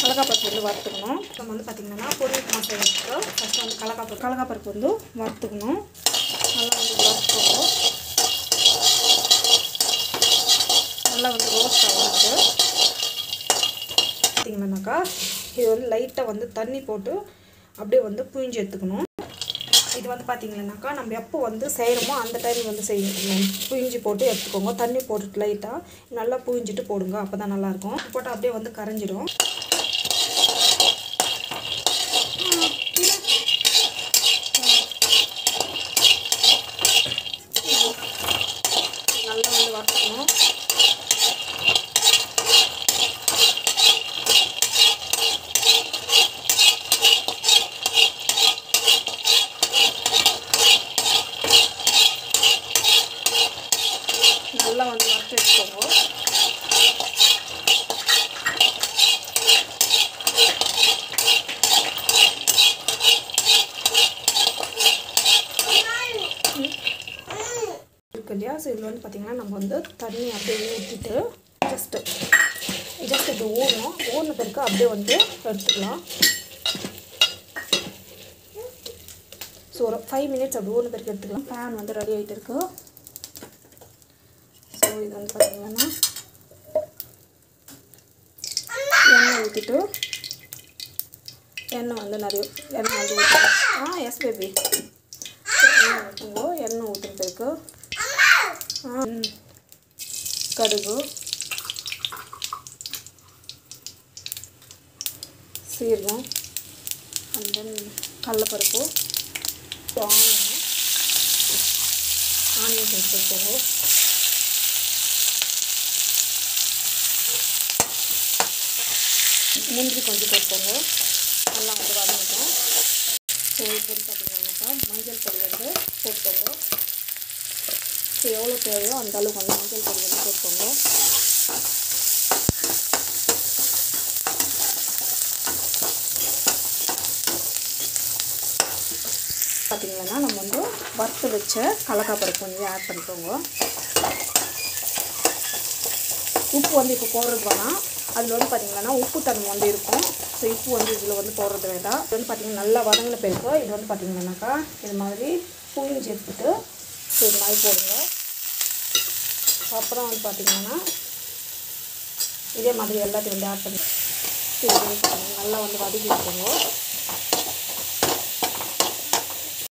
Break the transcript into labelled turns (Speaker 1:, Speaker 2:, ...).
Speaker 1: கடலக்காப்பருப்பு வந்து வறுத்துக்கணும் நம்ம வந்து பார்த்திங்கன்னா பொடி உப்புமா செய்யறதுக்கு ஃபஸ்ட்டு வந்து கடலக்காப்பருப்பு கடலக்காப்பருப்பு வந்து வறுத்துக்கணும் நல்லா வந்து வறுத்துக்கணும் நல்லா வந்து ரோஸ்ட் ஆகிட்டு பார்த்தீங்கன்னாக்கா இது வந்து லைட்டாக வந்து தண்ணி போட்டு அப்படியே வந்து புழிஞ்சு எடுத்துக்கணும் இது வந்து பார்த்தீங்கன்னாக்கா நம்ம எப்போ வந்து செய்கிறோமோ அந்த டைம் வந்து செய்யணும் புழிஞ்சு போட்டு எடுத்துக்கோங்க தண்ணி போட்டுட்டு லைட்டாக நல்லா புழிஞ்சிட்டு போடுங்க அப்போ தான் நல்லாயிருக்கும் போட்டால் அப்படியே வந்து கரைஞ்சிடும் நல்லா வந்து வறுக்கணும் நல்லா வந்து வறுத்து வச்சுக்கோங்க இருக்கு இல்லையா ஸோ இதில் வந்து பார்த்திங்கன்னா நம்ம வந்து தண்ணி அப்படியே ஊற்றிட்டு ஜஸ்ட்டு ஜஸ்ட் இப்படி ஊறணும் ஊறின பிறகு அப்படியே வந்து எடுத்துக்கலாம் ஸோ ஒரு ஃபைவ் மினிட்ஸ் அப்படி ஊறின பிறகு எடுத்துக்கலாம் பேன் வந்து ரெடி ஆகிட்டு இருக்கு ஸோ இது வந்து பார்த்திங்கன்னா எண்ணெய் ஊற்றிட்டு எண்ணெய் வந்து நிறைய எண்ணெய் வந்து ஊற்றணும் ஆ எஸ் பேபி எண்ணெய் ஊற்றுங்கோ எண்ணெய் ஊற்றின பிறகு ஆ, ம். கடுகு சீரகம் அண்ட் தென் கடலப்பருப்பு ஆனியன் ஆனியன் சேர்த்து வச்சுக்கோங்க முந்திரி கொஞ்சம் போட்டுக்கோங்க நல்லா வந்து வதங்கிட்டோம் ஸோ இப்போ வந்து பார்த்தீங்கன்னாக்கா மஞ்சள் பொடி வந்து போட்டுக்கோங்க ஸோ எவ்வளோ தேவையோ அந்த அளவுக்கு வந்து மஞ்சள் பொடி வந்து போட்டுக்கோங்க பார்த்தீங்கன்னா நம்ம வந்து வறுத்து வச்ச கடலக்காப்பருப்பு கொஞ்சம் ஆட் பண்ணிக்கோங்க உப்பு வந்து இப்போ போடுறது வேணாம் அதில் வந்து பார்த்திங்கன்னா உப்பு தன்மை வந்து இருக்கும் ஸோ உப்பு வந்து இதில் வந்து போடுறது வேண்டாம் இது வந்து பார்த்திங்கன்னா நல்லா வதங்கின பிறகு இது வந்து பார்த்திங்கன்னாக்கா இது மாதிரி புழிஞ்சு எடுத்துட்டு ஸோ இது மாதிரி போடுங்க அப்புறம் வந்து பார்த்திங்கன்னா இதே மாதிரி எல்லாத்தையும் வந்து ஆட் பண்ணி ஸோ இது வந்து பார்த்திங்கன்னா நல்லா வந்து வதக்கி வச்சுக்கோங்க